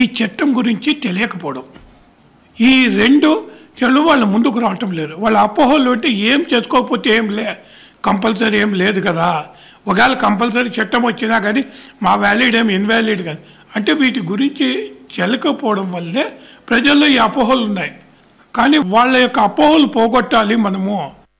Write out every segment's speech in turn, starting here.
ఈ చట్టం గురించి తెలియకపోవడం ఈ రెండు చెడు వాళ్ళ ముందుకు రావటం లేదు వాళ్ళ అపోహలు అంటే ఏం చేసుకోకపోతే ఏం లే కంపల్సరీ ఏం లేదు కదా ఒకవేళ కంపల్సరీ చట్టం వచ్చినా కానీ మా వ్యాలిడ్ ఏం ఇన్వాలిడ్ కాదు అంటే వీటి గురించి చెలకపోవడం వల్లే ప్రజల్లో ఈ అపోహలు ఉన్నాయి కానీ వాళ్ళ యొక్క అపోహలు పోగొట్టాలి మనము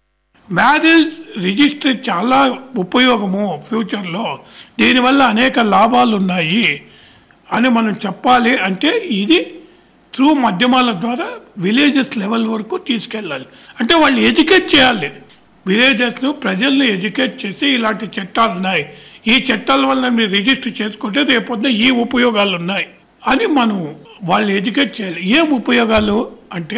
మ్యారేజ్ రిజిస్టర్ చాలా ఉపయోగము ఫ్యూచర్లో దీనివల్ల అనేక లాభాలు ఉన్నాయి అని మనం చెప్పాలి అంటే ఇది త్రూ మాధ్యమాల ద్వారా విలేజెస్ లెవెల్ వరకు తీసుకెళ్ళాలి అంటే వాళ్ళు ఎడ్యుకేట్ చేయాలి విలేజెస్ను ప్రజల్ని ఎడ్యుకేట్ చేసి ఇలాంటి చట్టాలు ఉన్నాయి ఈ చట్టాల వల్ల మీరు రిజిస్టర్ చేసుకుంటే రేపొద్దున ఈ ఉపయోగాలు ఉన్నాయి అని మనం వాళ్ళు ఎడ్యుకేట్ చేయాలి ఏం ఉపయోగాలు అంటే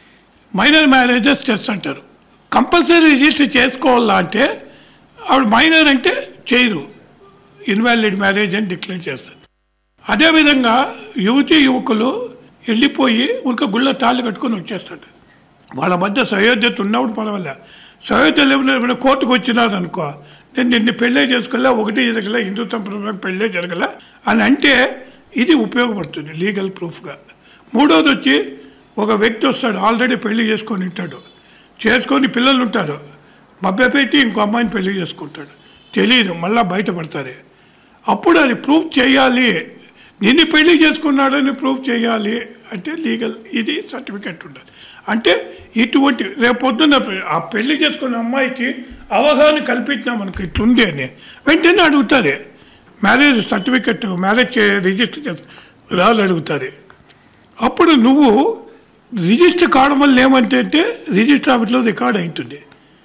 మైనర్ మ్యారేజెస్ చేస్తుంటారు కంపల్సరీ రిజిస్టర్ చేసుకోవాలా అంటే ఆవిడ మైనర్ అంటే చేయరు ఇన్వాలిడ్ మ్యారేజ్ అని డిక్లేర్ చేస్తారు అదేవిధంగా యువతి యువకులు వెళ్ళిపోయి ఉనక గుళ్ళ తాళ్ళు కట్టుకొని వచ్చేస్తాడు వాళ్ళ మధ్య సయోధ్యత ఉన్నప్పుడు పర్వాలే సయోధ్య లేకుండా కోర్టుకు వచ్చినారు అనుకో నేను నిన్ను పెళ్ళే చేసుకోలే ఒకటి జరగలే హిందూ సంప్రదాయం పెళ్ళే జరగలే అని అంటే ఇది ఉపయోగపడుతుంది లీగల్ ప్రూఫ్గా మూడోది వచ్చి ఒక వ్యక్తి వస్తాడు ఆల్రెడీ పెళ్లి చేసుకొని ఉంటాడు చేసుకొని పిల్లలు ఉంటారు మభ్యపెట్టి ఇంకో అమ్మాయిని పెళ్లి చేసుకుంటాడు తెలియదు మళ్ళా బయటపడతారు అప్పుడు అది ప్రూఫ్ చేయాలి నిన్ను పెళ్లి చేసుకున్నాడని ప్రూఫ్ చేయాలి అంటే లీగల్ ఇది సర్టిఫికెట్ ఉండాలి అంటే ఇటువంటి రేపొద్దున ఆ పెళ్లి చేసుకున్న అమ్మాయికి అవగాహన కల్పించినా మనకి ఇట్లుంది అని వెంటనే అడుగుతారు మ్యారేజ్ సర్టిఫికెట్ మ్యారేజ్ రిజిస్టర్ చేసు రాళ్ళు అడుగుతారు అప్పుడు నువ్వు రిజిస్టర్ కావడం వల్ల ఏమంటే అంటే రిజిస్టర్ ఆఫీస్లో రికార్డ్ అవుతుంది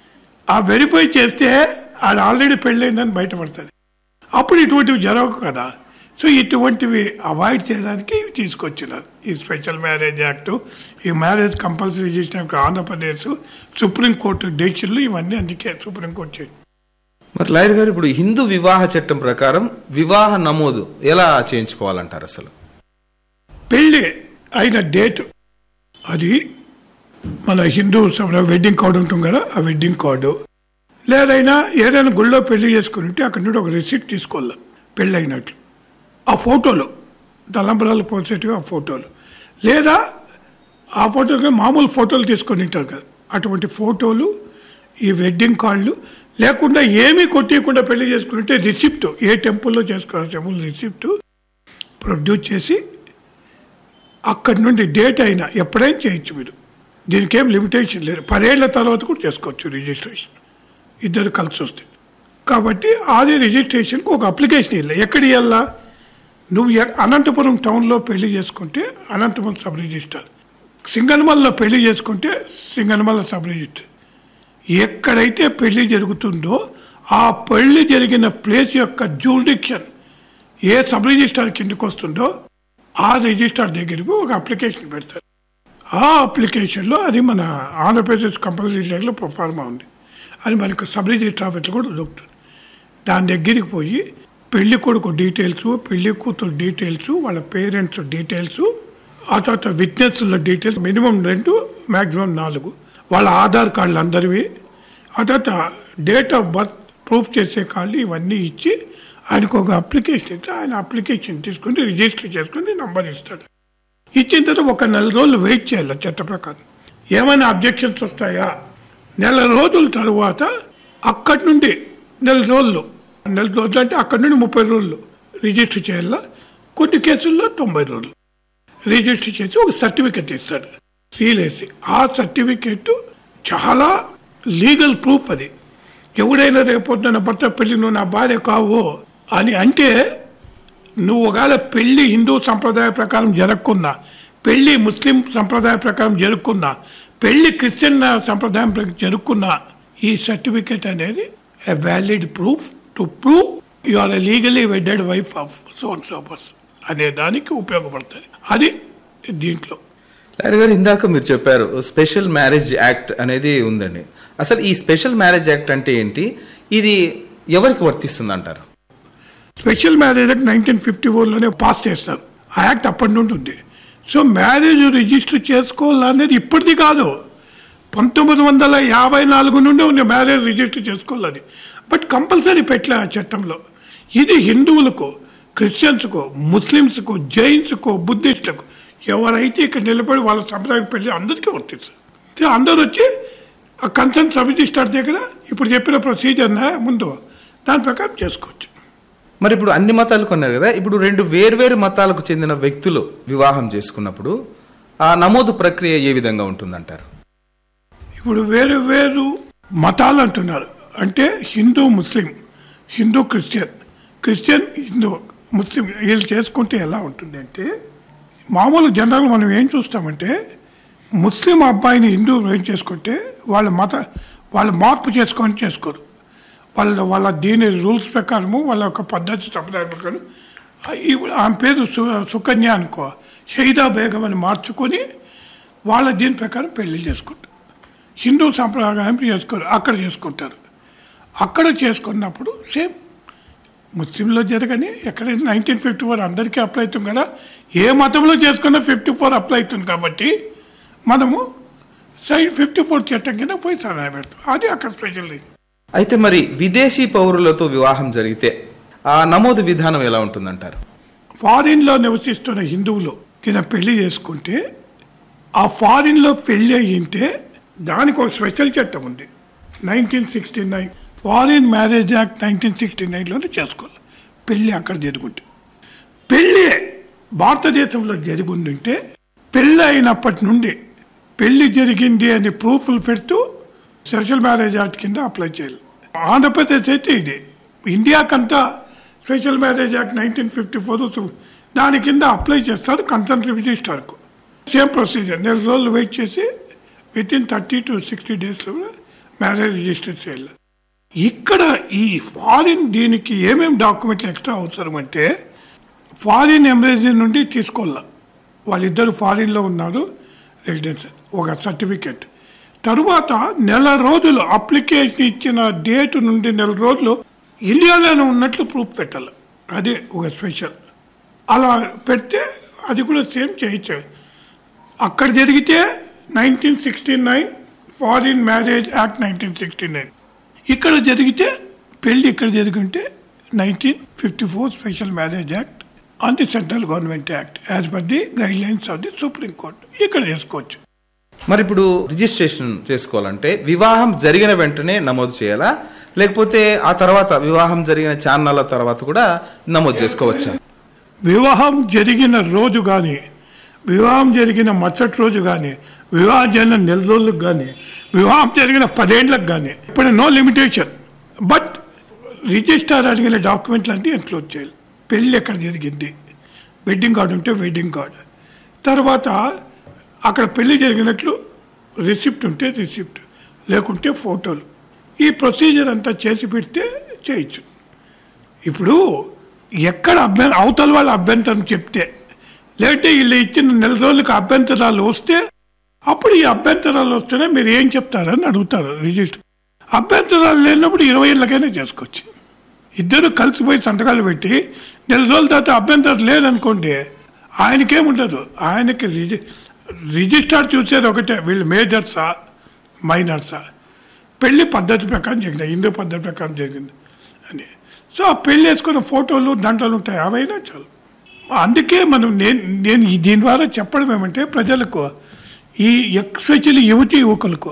ఆ వెరిఫై చేస్తే ఆడ ఆల్రెడీ పెళ్ళైందని బయటపడుతుంది అప్పుడు ఇటువంటివి జరగవు కదా సో ఇటువంటివి అవాయిడ్ చేయడానికి ఇవి తీసుకొచ్చినారు ఈ స్పెషల్ మ్యారేజ్ యాక్ట్ ఈ marriage compulsory register Andhra Pradesh supreme court డెసిషన్లు ఇవన్నీ అందుకే సుప్రీంకోర్టు చేసింది మరి లాయర్ గారు ఇప్పుడు హిందూ వివాహ చట్టం ప్రకారం వివాహ నమోదు ఎలా చేయించుకోవాలంటారు అసలు పెళ్ళి అయిన డేట్ అది మన హిందూ సంప్రదాయం వెడ్డింగ్ కార్డు ఉంటుంది కదా ఆ వెడ్డింగ్ కార్డు లేదైనా ఏదైనా గుళ్ళో పెళ్లి చేసుకుని ఉంటే అక్కడి నుండి ఒక రిసిప్ట్ తీసుకోవాలి పెళ్ళి అయినట్లు ఆ ఫోటోలు తలంబరాలు పోసేటివి ఆ ఫోటోలు లేదా ఆ ఫోటోలు మామూలు ఫోటోలు తీసుకొని ఉంటారు కదా అటువంటి ఫోటోలు ఈ వెడ్డింగ్ కార్డులు లేకుండా ఏమీ కొట్టేయకుండా పెళ్లి చేసుకుంటే రిసిప్ట్ ఏ టెంపుల్లో చేసుకోవాలి టెంపుల్ రిసిప్ట్ ప్రొడ్యూస్ చేసి అక్కడి నుండి డేట్ అయినా ఎప్పుడైనా చేయొచ్చు మీరు దీనికి ఏం లిమిటేషన్ లేదు పదేళ్ల తర్వాత కూడా చేసుకోవచ్చు రిజిస్ట్రేషన్ ఇద్దరు కలిసి వస్తే కాబట్టి అది రిజిస్ట్రేషన్కి ఒక అప్లికేషన్ ఇవ్వాలి ఎక్కడ ఇవ్వాలా నువ్వు ఎ- అనంతపురం టౌన్లో పెళ్లి చేసుకుంటే అనంతపురం సబ్ రిజిస్టర్ సింగనమల్లో పెళ్లి చేసుకుంటే సింగనమల్ల సబ్ రిజిస్టర్ ఎక్కడైతే పెళ్లి జరుగుతుందో ఆ పెళ్లి జరిగిన ప్లేస్ యొక్క జ్యూరిడిక్షన్ ఏ సబ్ రిజిస్టార్ కిందకు వస్తుందో ఆ రిజిస్టార్ దగ్గరికి ఒక అప్లికేషన్ పెడతారు ఆ అప్లికేషన్లో అది మన ఆంధ్రప్రదేశ్ కంపల్సరీ రిజిస్టర్లో ప్రొఫార్మా ఉంది అది మనకు సబ్ రిజిస్టర్ ఆఫీస్లో కూడా దొరుకుతుంది దాని దగ్గరికి పోయి పెళ్లి కొడుకు డీటెయిల్స్ పెళ్లి కూతురు డీటెయిల్స్ వాళ్ళ పేరెంట్స్ డీటెయిల్స్ ఆ తర్వాత విట్నెస్ల డీటెయిల్స్ మినిమం రెండు మ్యాక్సిమం నాలుగు వాళ్ళ ఆధార్ కార్డులు అందరివి ఆ తర్వాత డేట్ ఆఫ్ బర్త్ ప్రూఫ్ చేసే కార్డు ఇవన్నీ ఇచ్చి ఆయనకు ఒక అప్లికేషన్ ఇస్తే ఆయన అప్లికేషన్ తీసుకుని రిజిస్టర్ చేసుకుని నంబర్ ఇస్తాడు ఇచ్చిన తర్వాత ఒక నెల రోజులు వెయిట్ చేయాలి చట్ట ప్రకారం ఏమైనా అబ్జెక్షన్స్ వస్తాయా నెల రోజుల తర్వాత అక్కడి నుండి నెల రోజులు నెల రోజులు అంటే అక్కడి నుండి ముప్పై రోజులు రిజిస్టర్ చేయాలా కొన్ని కేసుల్లో తొంభై రోజులు రిజిస్టర్ చేసి ఒక సర్టిఫికెట్ ఇస్తాడు సీల్ వేసి ఆ సర్టిఫికెట్ చాలా లీగల్ ప్రూఫ్ అది ఎవడైనా రేపొద్దున భర్త పెళ్లి నువ్వు నా భార్య కావు అని అంటే నువ్వు ఒకవేళ పెళ్లి హిందూ సంప్రదాయ ప్రకారం జరగకున్నా పెళ్లి ముస్లిం సంప్రదాయ ప్రకారం జరుపుకున్నా పెళ్లి క్రిస్టియన్ సంప్రదాయం ప్రకారం జరుపుకున్నా ఈ సర్టిఫికెట్ అనేది a valid proof to prove you are legally wedded wife of సోన్ సోపర్స్ అనే దానికి ఉపయోగపడుతుంది అది దీంట్లో లాయర్ గారు ఇందాక మీరు చెప్పారు స్పెషల్ మ్యారేజ్ యాక్ట్ అనేది ఉందండి అసలు ఈ స్పెషల్ మ్యారేజ్ యాక్ట్ అంటే ఏంటి ఇది ఎవరికి వర్తిస్తుంది అంటారు special marriage act nineteen fifty ఫోర్లోనే పాస్ చేస్తారు ఆ యాక్ట్ అప్పటి నుండి ఉంది సో మ్యారేజ్ రిజిస్టర్ చేసుకోవాలనేది ఇప్పటిది కాదు పంతొమ్మిది వందల యాభై నాలుగు నుండి ఉంది మ్యారేజ్ రిజిస్టర్ చేసుకోవాలని బట్ కంపల్సరీ పెట్టలే ఆ చట్టంలో ఇది హిందువులకు క్రిస్టియన్స్కు ముస్లిమ్స్కు జైన్స్కు బుద్ధిస్టులకు ఎవరైతే ఇక్కడ నిలబడి వాళ్ళ సంప్రదాయం పెళ్లి అందరికీ వర్తిస్తుంది సో అందరూ వచ్చి ఆ కన్సర్న్ సబ్ రిజిస్టార్ దగ్గర ఇప్పుడు చెప్పిన ప్రొసీజర్ ముందు దాని ప్రకారం చేసుకోవచ్చు మరి ఇప్పుడు అన్ని మతాలు కొన్నారు కదా ఇప్పుడు రెండు వేర్వేరు మతాలకు చెందిన వ్యక్తులు వివాహం చేసుకున్నప్పుడు ఆ నమోదు ప్రక్రియ ఏ విధంగా ఉంటుందంటారు ఇప్పుడు వేరు వేరు మతాలు అంటున్నారు అంటే Hindu Muslim Hindu Christian Christian Hindu Muslim వీళ్ళు చేసుకుంటే ఎలా ఉంటుంది అంటే మామూలు జనరల్ మనం ఏం చూస్తామంటే ముస్లిం అబ్బాయిని హిందూ ఏం చేసుకుంటే వాళ్ళ మత వాళ్ళు మార్పు చేసుకొని చేసుకోరు వాళ్ళ వాళ్ళ దీని రూల్స్ ప్రకారము వాళ్ళ యొక్క పద్ధతి సంప్రదాయం ప్రకారం ఆ- ఈ- ఆమె పేరు సు సుకన్య అనుకో షహీదా బేగం అని మార్చుకొని వాళ్ళ దీని ప్రకారం పెళ్లి చేసుకుంటారు హిందూ సంప్రదాయం చేసుకోరు అక్కడ చేసుకుంటారు అక్కడ చేసుకున్నప్పుడు సేమ్ ముస్లింలో జరగని ఎక్కడైనా నైన్టీన్ ఫిఫ్టీ ఫోర్ అందరికీ అప్లై అవుతుంది కదా ఏ మతంలో చేసుకున్నా ఫిఫ్టీ ఫోర్ అప్లై అవుతుంది కాబట్టి మనము సైడ్ ఫిఫ్టీ ఫోర్ చట్టం కింద పోయి సలహా పెడతాం అది అక్కడ స్పెషల్ అయితే మరి విదేశీ పౌరులతో వివాహం జరిగితే ఆ నమోదు విధానం ఎలా ఉంటుందంటారు ఫారిన్లో నివసిస్తున్న హిందువులు కింద పెళ్లి చేసుకుంటే ఆ ఫారిన్లో పెళ్లి అయ్యింటే దానికి ఒక స్పెషల్ చట్టం ఉంది nineteen sixty nine foreign marriage act nineteen sixty నైన్లోనే చేసుకోవాలి పెళ్లి అక్కడ జరుగుంటే పెళ్ళి భారతదేశంలో జరుగుంటే పెళ్ళి అయినప్పటి నుండి పెళ్లి జరిగింది అని ప్రూఫ్లు పెడుతూ స్పెషల్ మ్యారేజ్ యాక్ట్ కింద అప్లై చేయాలి ఆంధ్రప్రదేశ్ అయితే ఇది ఇండియాకంతా special marriage act nineteen fifty four దాని కింద అప్లై చేస్తారు కన్సర్న్ రిజిస్టర్కు సేమ్ ప్రొసీజర్ నెల రోజులు వెయిట్ చేసి within thirty to sixty డేస్లో మ్యారేజ్ రిజిస్టర్ చేయాలి ఇక్కడ ఈ ఫారిన్ దీనికి ఏమేమి డాక్యుమెంట్లు ఎక్స్ట్రా అవసరం అంటే ఫారిన్ ఎంబసీ నుండి తీసుకోవాల వాళ్ళిద్దరు ఫారిన్లో ఉన్నారు రెసిడెన్స్ ఒక సర్టిఫికెట్ తరువాత నెల రోజులు అప్లికేషన్ ఇచ్చిన డేట్ నుండి నెల రోజులు ఇండియాలోనే ఉన్నట్లు ప్రూఫ్ పెట్టాలి అదే ఒక స్పెషల్ అలా పెడితే అది కూడా సేమ్ చేయొచ్చు అక్కడ జరిగితే nineteen sixty nine foreign marriage act nineteen sixty nine ఇక్కడ జరిగితే పెళ్లి ఇక్కడ జరిగింటే nineteen fifty four special marriage act on the central government act as per the guidelines of the supreme court ఇక్కడ చేసుకోవచ్చు మరి ఇప్పుడు రిజిస్ట్రేషన్ చేసుకోవాలంటే వివాహం జరిగిన వెంటనే నమోదు చేయాలా లేకపోతే ఆ తర్వాత వివాహం జరిగిన చాన్నాళ్ళ తర్వాత కూడా నమోదు చేసుకోవచ్చా వివాహం జరిగిన రోజు కానీ వివాహం జరిగిన మరుసటి రోజు కానీ వివాహం జరిగిన నెల రోజులకు కానీ వివాహం జరిగిన పదేళ్లకు కానీ ఇప్పుడు నో లిమిటేషన్ బట్ రిజిస్టర్ అడిగిన డాక్యుమెంట్లు అన్నీ ఎన్క్లోజ్ చేయాలి పెళ్ళి ఎక్కడ జరిగింది వెడ్డింగ్ కార్డు ఉంటే వెడ్డింగ్ కార్డు తర్వాత అక్కడ పెళ్లి జరిగినట్లు రిసిప్ట్ ఉంటే రిసిప్ట్ లేకుంటే ఫోటోలు ఈ ప్రొసీజర్ అంతా చేసి పెడితే చేయొచ్చు ఇప్పుడు ఎక్కడ అభ్య అవతల వాళ్ళ అభ్యంతరం చెప్తే లేదంటే వీళ్ళు ఇచ్చిన నెల రోజులకు అభ్యంతరాలు వస్తే అప్పుడు ఈ అభ్యంతరాలు వస్తేనే మీరు ఏం చెప్తారని అడుగుతారు రిజిస్టర్ అభ్యంతరాలు లేనప్పుడు ఇరవై ఏళ్ళకైనా చేసుకోవచ్చు ఇద్దరు కలిసిపోయి సంతకాలు పెట్టి నెల రోజుల తర్వాత అభ్యంతరం లేదనుకోండి ఆయనకేముండదు ఆయనకి రిజి రిజిస్టార్ చూసేది ఒకటే వీళ్ళు మేజర్సా మైనర్సా పెళ్లి పద్ధతి ప్రకారం జరిగింది హిందూ పద్ధతి ప్రకారం జరిగింది అని సో ఆ పెళ్లి వేసుకున్న ఫోటోలు దంటలు ఉంటాయి అవైనా చాలు అందుకే మనం నేను నేను ఈ దీని ద్వారా చెప్పడం ఏమంటే ప్రజలకు ఈ ఎక్స్పెషల్లీ యువతి యువకులకు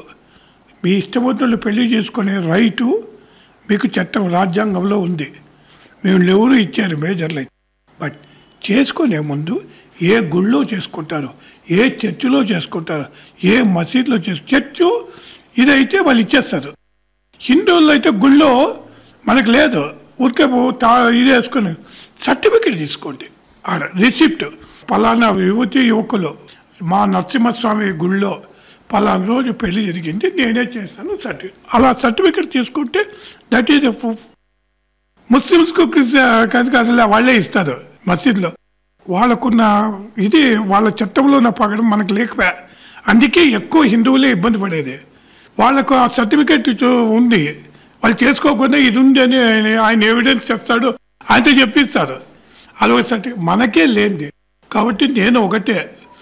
మీ ఇష్టమవుతున్న పెళ్లి చేసుకునే రైటు మీకు చట్టం రాజ్యాంగంలో ఉంది మేము ఎవరు ఇచ్చారు మేజర్లు బట్ చేసుకునే ముందు ఏ గుళ్ళో చేసుకుంటారు ఏ చర్చిలో చేసుకుంటారు ఏ మసీదులో చేసు చర్చు ఇదైతే వాళ్ళు ఇచ్చేస్తారు హిందువుల్లో అయితే గుళ్ళో మనకు లేదు ఊరికే పో- తా ఇది వేసుకుని సర్టిఫికెట్ తీసుకోండి ఆడ రిసిప్ట్ పలానా యువతి యువకులు మా నరసింహస్వామి గుళ్ళో పలానా రోజు పెళ్లి జరిగింది నేనే చేశాను సర్టిఫికెట్ అలా సర్టిఫికెట్ తీసుకుంటే దట్ ఈజ్ ఎ ప్రూఫ్ ముస్లిమ్స్కు క్రిస్టియన్ అసలు వాళ్ళే ఇస్తారు మసీద్లో వాళ్ళకున్న ఇది వాళ్ళ చట్టంలో ఉన్న పగడం మనకు లేకపోయా అందుకే ఎక్కువ హిందువులే ఇబ్బంది పడేది వాళ్ళకు ఆ సర్టిఫికెట్ ఉంది వాళ్ళు చేసుకోకుండా ఇది ఉంది అని ఆయన ఆయన ఎవిడెన్స్ చేస్తాడు ఆయనతో చెప్పిస్తారు అది ఒక సర్టిఫికెట్ మనకే లేనిది కాబట్టి నేను ఒకటే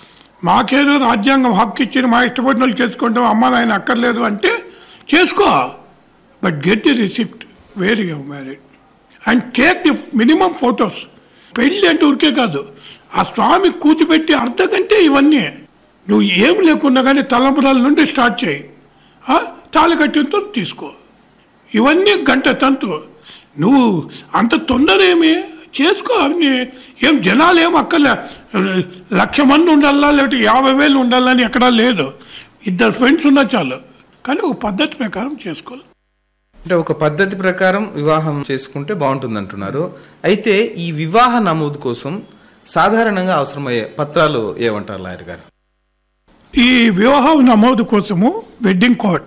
మాకేదో రాజ్యాంగం హక్కు ఇచ్చిన మా ఇష్టపడిన వాళ్ళు చేసుకుంటాం అమ్మ నాయన అక్కర్లేదు అంటే చేసుకో but get the receipt where you married and take the minimum photos పెళ్లి అంటే ఊరికే కాదు ఆ స్వామి కూర్చోబెట్టి అర్ధ గంటే ఇవన్నీ నువ్వు ఏం లేకుండా కానీ తలంబరాల నుండి స్టార్ట్ చేయి ఆ, తాళి కట్టినతో తీసుకో ఇవన్నీ గంట తంతు నువ్వు అంత తొందర ఏమి చేసుకో అవన్నీ ఏం జనాలు ఏం అక్కర్లే లక్ష మంది ఉండాలా లేకపోతే యాభై వేలు ఉండాలని ఎక్కడా లేదు ఇద్దరు ఫ్రెండ్స్ ఉన్నా చాలు కానీ ఒక పద్ధతి ప్రకారం చేసుకోవాలి అంటే ఒక పద్ధతి ప్రకారం వివాహం చేసుకుంటే బాగుంటుంది అంటున్నారు అయితే ఈ వివాహ నమోదు కోసం సాధారణంగా అవసరమయ్యే పత్రాలు ఏమంటారు లాయర్ గారు ఈ వివాహం నమోదు కోసము వెడ్డింగ్ కార్డ్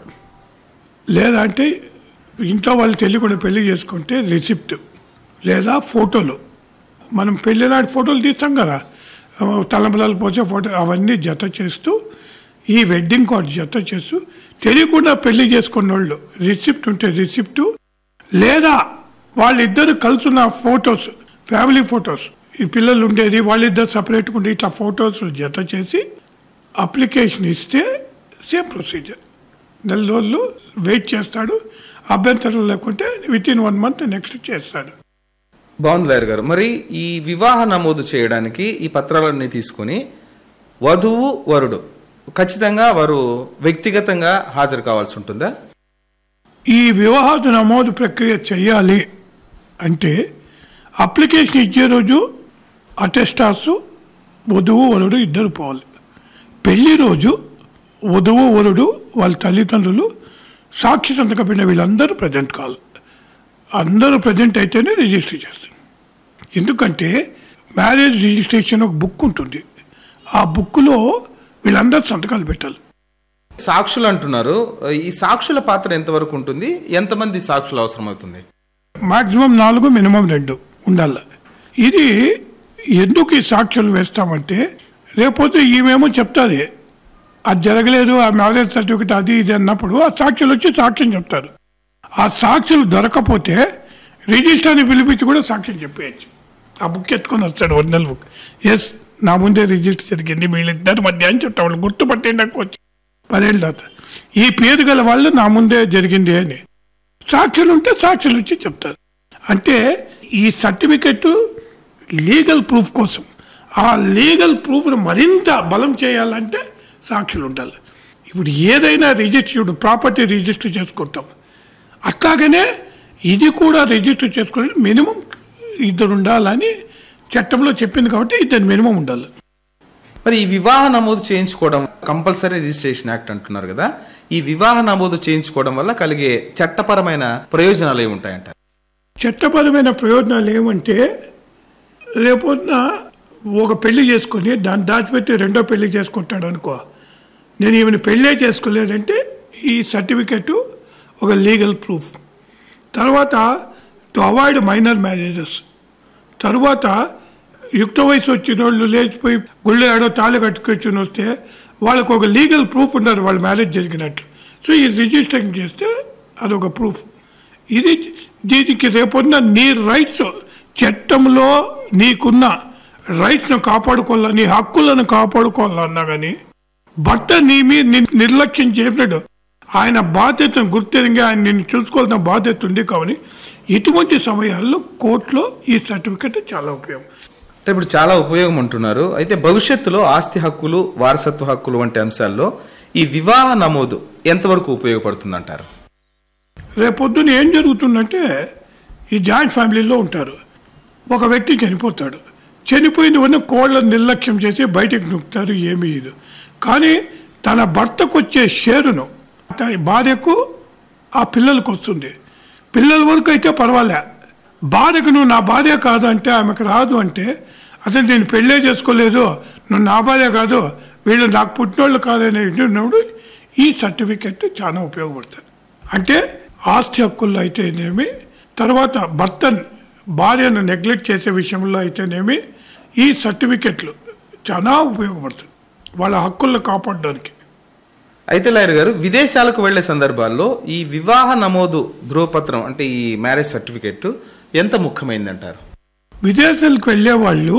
లేదా అంటే ఇంట్లో వాళ్ళు తెలియకుండా పెళ్లి చేసుకుంటే రిసిప్ట్ లేదా ఫోటోలు మనం పెళ్లి నాటి ఫోటోలు తీస్తాం కదా ఆ, తలంబరాలు పోసే ఫోటో అవన్నీ జత చేస్తూ ఈ వెడ్డింగ్ కార్డ్ జత చేస్తూ తెలియకుండా పెళ్లి చేసుకున్న వాళ్ళు రిసిప్ట్ ఉంటే రిసిప్ట్ లేదా వాళ్ళిద్దరు కలుసున్న ఫొటోస్ ఫ్యామిలీ ఫొటోస్ ఈ పిల్లలు ఉండేది వాళ్ళిద్దరు సపరేట్గా ఉండి ఇట్లా ఫొటోస్ జత చేసి అప్లికేషన్ ఇస్తే సేమ్ ప్రొసీజర్ నెల రోజులు వెయిట్ చేస్తాడు అభ్యంతరం లేకుంటే within one month next చేస్తాడు బాగుంది లాయర్ గారు మరి ఈ వివాహ నమోదు చేయడానికి ఈ పత్రాలన్నీ తీసుకొని వధువు వరుడు ఖచ్చితంగా వారు వ్యక్తిగతంగా హాజరు కావాల్సి ఉంటుందా ఈ వివాహ నమోదు ప్రక్రియ చేయాలి అంటే అప్లికేషన్ ఇచ్చే రోజు అటెస్టాస్ వధువు వరుడు ఇద్దరు పోవాలి పెళ్లి రోజు వధువు వరుడు వాళ్ళ తల్లిదండ్రులు సాక్షి సంతకం పెట్టిన వీళ్ళందరూ ప్రజెంట్ కావాలి అందరూ ప్రజెంట్ అయితేనే రిజిస్టర్ చేస్తారు ఎందుకంటే మ్యారేజ్ రిజిస్ట్రేషన్ ఒక బుక్ ఉంటుంది ఆ బుక్లో వీళ్ళందరూ సంతకాలు పెట్టాలి సాక్షులు అంటున్నారు ఈ సాక్షుల పాత్ర ఎంతవరకు ఉంటుంది ఎంతమంది సాక్షులు అవసరమవుతుంది మాక్సిమం నాలుగు మినిమం రెండు ఉండాలి ఇది ఎందుకు ఈ సాక్ష్యాలు వేస్తామంటే రేపోతే ఈమెమో చెప్తాది అది జరగలేదు ఆ మ్యారేజ్ సర్టిఫికెట్ అది ఇది అన్నప్పుడు ఆ సాక్షులు వచ్చి సాక్ష్యం చెప్తారు ఆ సాక్షులు దొరకపోతే రిజిస్టర్ని పిలిపించి కూడా సాక్ష్యం చెప్పేయచ్చు ఆ బుక్ ఎత్తుకొని వస్తాడు ఒరిజినల్ బుక్ ఎస్ నా ముందే రిజిస్టర్ జరిగింది వీళ్ళిద్దరు మధ్య అని చెప్తా వాళ్ళు గుర్తుపట్టే నాకు వచ్చి పదేళ్ళ తర్వాత ఈ పేరు గల వాళ్ళు నా ముందే జరిగింది అని సాక్షులు ఉంటే సాక్షులు వచ్చి చెప్తారు అంటే ఈ సర్టిఫికెట్ లీగల్ ప్రూఫ్ కోసం ఆ లీగల్ ప్రూఫ్ను మరింత బలం చేయాలంటే సాక్షులు ఉండాలి ఇప్పుడు ఏదైనా రిజిస్టర్ ఇప్పుడు ప్రాపర్టీ రిజిస్టర్ చేసుకుంటాం అట్లాగనే ఇది కూడా రిజిస్టర్ చేసుకోవాలి మినిమం ఇద్దరు ఉండాలని చట్టంలో చెప్పింది కాబట్టి ఇద్దరు మినిమం ఉండాలి మరి ఈ వివాహ నమోదు చేయించుకోవడం కంపల్సరీ రిజిస్ట్రేషన్ యాక్ట్ అంటున్నారు కదా ఈ వివాహ నమోదు చేయించుకోవడం వల్ల కలిగే చట్టపరమైన ప్రయోజనాలు ఏముంటాయంటారు చట్టపరమైన ప్రయోజనాలు ఏమంటే రేపొద్దున ఒక పెళ్లి చేసుకొని దాన్ని దాచిపెట్టి రెండో పెళ్లి చేసుకుంటాడు అనుకో నేను ఈమెను పెళ్ళే చేసుకోలేదంటే ఈ సర్టిఫికెట్ ఒక లీగల్ ప్రూఫ్ తర్వాత టు అవాయిడ్ మైనర్ మ్యారేజెస్ తర్వాత యుక్త వయసు వచ్చిన వాళ్ళు లేచిపోయి గుళ్ళో ఏడో తాళి కట్టుకొచ్చుని వస్తే వాళ్ళకు ఒక లీగల్ ప్రూఫ్ ఉండదు వాళ్ళ మ్యారేజ్ జరిగినట్లు సో ఈ రిజిస్ట్రేషన్ చేస్తే అదొక ప్రూఫ్ ఇది దీనికి రేపొన్న నీ రైట్స్ చట్టంలో నీకున్న రైట్స్ను కాపాడుకోవాలా నీ హక్కులను కాపాడుకోవాలన్నా కానీ భర్త నీ మీద నిన్ను నిర్లక్ష్యం చేసినాడు ఆయన బాధ్యతను గుర్తెరిగి ఆయన నిన్ను చూసుకోవాల్సిన బాధ్యత ఉంది కాబట్టి ఇటువంటి సమయాల్లో కోర్టులో ఈ సర్టిఫికెట్ చాలా ఉపయోగం అంటే ఇప్పుడు చాలా ఉపయోగం అంటున్నారు అయితే భవిష్యత్తులో ఆస్తి హక్కులు వారసత్వ హక్కులు వంటి అంశాల్లో ఈ వివాహ నమోదు ఎంతవరకు ఉపయోగపడుతుంది అంటారు రేపొద్దున ఏం జరుగుతుందంటే ఈ జాయింట్ ఫ్యామిలీలో ఉంటారు ఒక వ్యక్తి చనిపోతాడు చనిపోయిన వల్ల కోళ్ళను నిర్లక్ష్యం చేసి బయటకు నొక్కుతారు ఏమీ ఇది కానీ తన భర్తకు వచ్చే షేరును తన భార్యకు ఆ పిల్లలకు వస్తుంది పిల్లల వరకు అయితే పర్వాలే భార్యకు నువ్వు నా భార్య కాదు అంటే ఆమెకు రాదు అంటే అసలు నేను పెళ్ళే చేసుకోలేదు నువ్వు నా భార్య కాదు వీళ్ళు నాకు పుట్టినోళ్ళు కాదని ఉన్నప్పుడు ఈ సర్టిఫికెట్ చాలా ఉపయోగపడుతుంది అంటే ఆస్తి హక్కుల్లో అయితేనేమి తర్వాత భర్త భార్యను నెగ్లెక్ట్ చేసే విషయంలో అయితేనేమి ఈ సర్టిఫికెట్లు చాలా ఉపయోగపడుతుంది వాళ్ళ హక్కులను కాపాడడానికి అయితే లాయర్ గారు విదేశాలకు వెళ్లే సందర్భాల్లో ఈ వివాహ నమోదు ధృవపత్రం అంటే ఈ మ్యారేజ్ సర్టిఫికెట్ ఎంత ముఖ్యమైనది అంటారు విదేశాలకు వెళ్ళే వాళ్ళు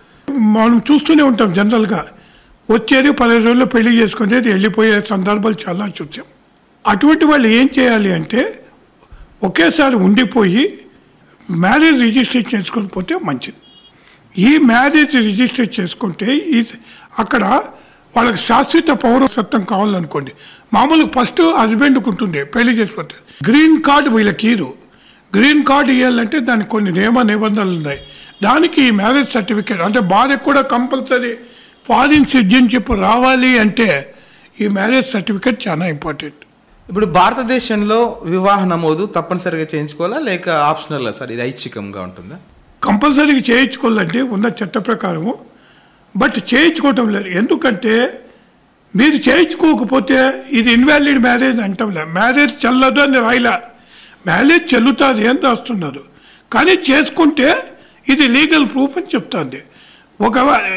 మనం చూస్తూనే ఉంటాం జనరల్గా వచ్చేది పదిహేను రోజుల్లో పెళ్లి చేసుకునేది వెళ్ళిపోయే సందర్భాలు చాలా చూసాం అటువంటి వాళ్ళు ఏం చేయాలి అంటే ఒకేసారి ఉండిపోయి మ్యారేజ్ రిజిస్ట్రేషన్ చేసుకొని పోతే మంచిది ఈ మ్యారేజ్ రిజిస్టర్ చేసుకుంటే ఈ అక్కడ వాళ్ళకి శాశ్వత పౌరసత్వం కావాలనుకోండి మామూలుగా ఫస్ట్ హస్బెండ్కి ఉంటుంది పెళ్లి చేసుకుంటే గ్రీన్ కార్డు వీళ్ళకి ఇరు గ్రీన్ కార్డు ఇవ్వాలంటే దానికి కొన్ని నియమ నిబంధనలు ఉన్నాయి దానికి ఈ మ్యారేజ్ సర్టిఫికేట్ అంటే భార్యకు కూడా కంపల్సరీ ఫారిన్ సిటిజన్షిప్ రావాలి అంటే ఈ మ్యారేజ్ సర్టిఫికేట్ చాలా ఇంపార్టెంట్ ఇప్పుడు భారతదేశంలో వివాహ నమోదు తప్పనిసరిగా చేయించుకోవాలా లేక ఆప్షనల్ సార్ ఇది ఐచ్ఛికంగా ఉంటుందా కంపల్సరీగా చేయించుకోవాలంటే ఉన్న చట్ట ప్రకారము బట్ చేయించుకోవటం లేదు ఎందుకంటే మీరు చేయించుకోకపోతే ఇది ఇన్వాలిడ్ మ్యారేజ్ అంటంలే మ్యారేజ్ చెల్లదు అని రాయిలా మ్యారేజ్ చెల్లుతుంది అని రాస్తున్నారు కానీ చేసుకుంటే ఇది లీగల్ ప్రూఫ్ అని చెప్తుంది ఒక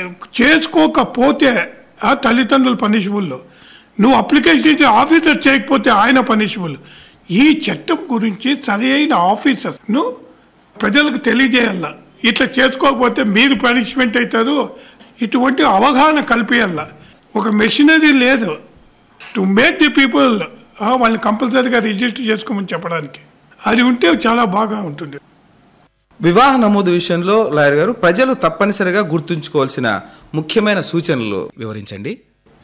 చేసుకోకపోతే ఆ తల్లిదండ్రులు పనిషబుల్ నువ్వు అప్లికేషన్ ఇచ్చి ఆఫీసర్ చేయకపోతే ఆయన పనిషబుల్ ఈ చట్టం గురించి సరైన ఆఫీసర్ను ప్రజలకు తెలియజేయాల ఇట్లా చేసుకోకపోతే మీరు పనిష్మెంట్ అవుతారు ఇటువంటి అవగాహన కల్పించాల ఒక మెషినరీ లేదు టు మేక్ ది పీపుల్ వాళ్ళని కంపల్సరీగా రిజిస్టర్ చేసుకోమని చెప్పడానికి అది ఉంటే చాలా బాగా ఉంటుంది వివాహ నమోదు విషయంలో లాయర్ గారు ప్రజలు తప్పనిసరిగా గుర్తుంచుకోవాల్సిన ముఖ్యమైన సూచనలు వివరించండి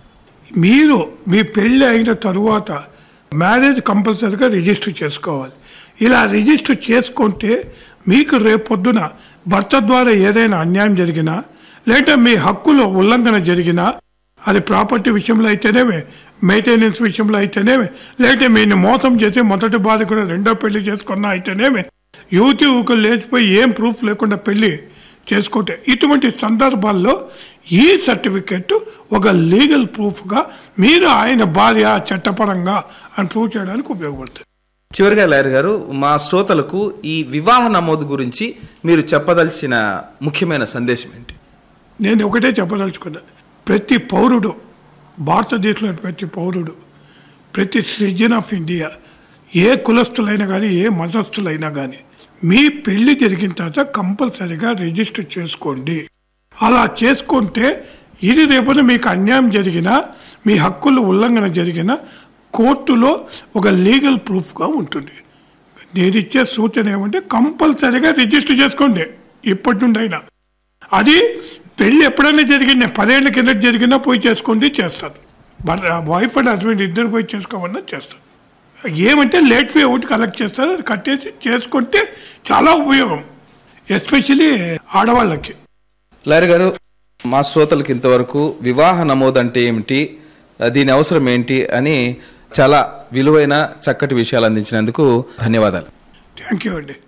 మీరు మీ పెళ్ళి అయిన తరువాత మ్యారేజ్ కంపల్సరీగా రిజిస్టర్ చేసుకోవాలి ఇలా రిజిస్టర్ చేసుకుంటే మీకు రేపొద్దున భర్త ద్వారా ఏదైనా అన్యాయం జరిగినా లేదా మీ హక్కుల ఉల్లంఘన జరిగినా అది ప్రాపర్టీ విషయంలో అయితేనేమే మెయింటెనెన్స్ విషయంలో అయితేనేమే లేదంటే మీరు మోసం చేసి మొదటి బాధ కూడా రెండో పెళ్లి చేసుకున్నా అయితేనేమే యువతి యువకులు లేచిపోయి ఏం ప్రూఫ్ లేకుండా పెళ్లి చేసుకుంటే ఇటువంటి సందర్భాల్లో ఈ సర్టిఫికెట్ ఒక లీగల్ ప్రూఫ్గా మీరు ఆయన భార్య చట్టపరంగా అని ప్రూవ్ చేయడానికి ఉపయోగపడుతుంది చివరిగా లాయర్ గారు మా శ్రోతలకు ఈ వివాహ నమోదు గురించి మీరు చెప్పదలిచిన ముఖ్యమైన సందేశం ఏంటి నేను ఒకటే చెప్పదలుచుకున్నా ప్రతి పౌరుడు భారతదేశంలో ప్రతి పౌరుడు ప్రతి సిటిజన్ ఆఫ్ ఇండియా ఏ కులస్తులైనా కానీ ఏ మతస్థులైనా కానీ మీ పెళ్లి జరిగిన తర్వాత కంపల్సరీగా రిజిస్టర్ చేసుకోండి అలా చేసుకుంటే ఇది రేపున మీకు అన్యాయం జరిగినా మీ హక్కులు ఉల్లంఘన జరిగినా కోర్టులో ఒక లీగల్ ప్రూఫ్గా ఉంటుంది నేను ఇచ్చే సూచన ఏమంటే కంపల్సరీగా రిజిస్టర్ చేసుకోండి ఇప్పటి నుండి అయినా అది పెళ్ళి ఎప్పుడైనా జరిగింది పదేళ్ల కింద జరిగినా పోయి చేసుకోండి చేస్తాను వైఫ్ అండ్ హస్బెండ్ ఇద్దరు పోయి చేసుకోమన్నా చేస్తాను ఏమంటే లేట్ ఫీ ఒకటి కలెక్ట్ చేస్తారు అది కట్టేసి చేసుకుంటే చాలా ఉపయోగం ఎస్పెషలీ ఆడవాళ్ళకి లాయర్ గారు మా శ్రోతలకు ఇంతవరకు వివాహ నమోదు అంటే ఏమిటి దీని అవసరం ఏంటి అని చాలా విలువైన చక్కటి విషయాలు అందించినందుకు ధన్యవాదాలు థ్యాంక్ యూ అండి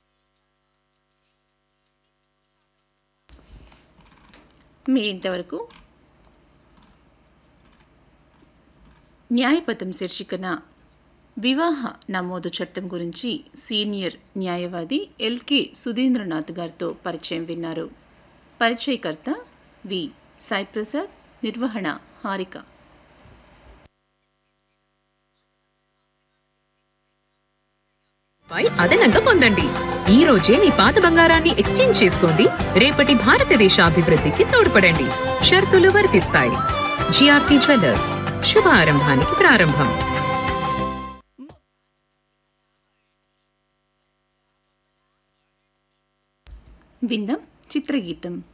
మీరు ఇంతవరకు న్యాయపథం శీర్షికన వివాహ నమోదు చట్టం గురించి సీనియర్ న్యాయవాది ఎల్కే సుధీంద్రనాథ్ గారితో పరిచయం విన్నారు పరిచయకర్త వి సాయిప్రసాద్ నిర్వహణ హారిక పై అదనంగా పొందండి ఈ రోజే మీ పాత బంగారాన్ని ఎక్స్చేంజ్ చేసుకోండి రేపటి భారతదేశ అభివృద్ధికి తోడ్పడండి షరతులు వర్తిస్తాయి జిఆర్పి జ్యువెల్లర్స్ శుభ ఆరంభానికి ప్రారంభం విందాం చిత్రగీతం